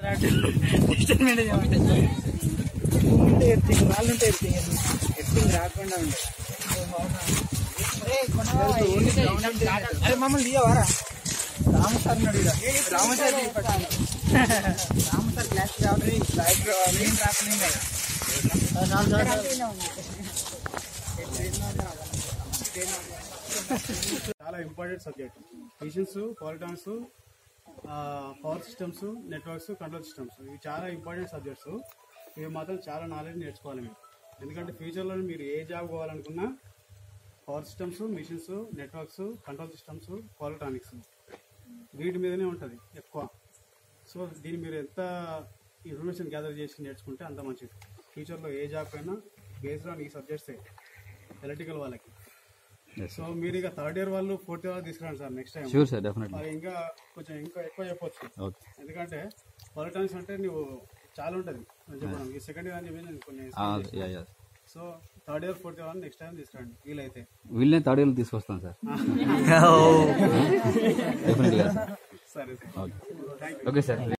ఎక్స్టెన్మెంట్ ఉంటే ఎర్తింగ్ రాళ్ళు ఉంటే ఎర్తింగ్ ఎర్తింగ్ రాకుండా ఉండే అరే మమ్మల్ని తీయవారా రాము సార్ ఉన్నాడు ఈడ. రాము సార్ తీయపట్టు. రాము సార్ క్లాస్ రావాలి లైఫ్ రావాలి ఏం రాకుండా కదా చాలా ఇంపార్టెంట్ సబ్జెక్ట్ మిషన్స్ పాలిటాన్స్ power systems networks control systems ఇవి చాలా ఇంపార్టెంట్ సబ్జెక్ట్స్ ఇవి మాత్రం చాలా నాలెడ్జ్ నేర్చుకోవాలి మీరు ఎందుకంటే ఫ్యూచర్లో మీరు ఏ జాబ్ పోవాలనుకున్నా power systems machines networks control systems పాలిటానిక్స్ వీటి మీదనే ఉంటుంది ఎక్కువ సో దీన్ని మీరు ఎంత ఇన్ఫర్మేషన్ గ్యాదర్ చేసి నేర్చుకుంటే అంత మంచిది ఫ్యూచర్లో ఏ జాబ్ అయినా బేస్డ్ ఆన్ ఈ సబ్జెక్ట్సే ఎలక్ట్రికల్ వాళ్ళకి సో మీరు ఇక థర్డ్ ఇయర్ వాళ్ళు ఫోర్త్ ఇయర్ తీసుకురండి sir next time sure sir definitely మరి ఇంకా కొంచెం ఇంకా ఎక్కువ చెప్పొచ్చు ఓకే ఎందుకంటే పాలిటాన్స్ అంటే నువ్వు చాలా ఉంటుంది చెప్పడం ఈ సెకండ్ ఇయర్ అని చెప్పి నేను కొన్ని yeah yeah so third year fourth year next time తీసుకురండి వీలైతే వీళ్ళనే థర్డ్ ఇయర్ తీసుకొస్తాను సార్ డెఫినెట్గా సరే సార్ ఓకే ఓకే సార్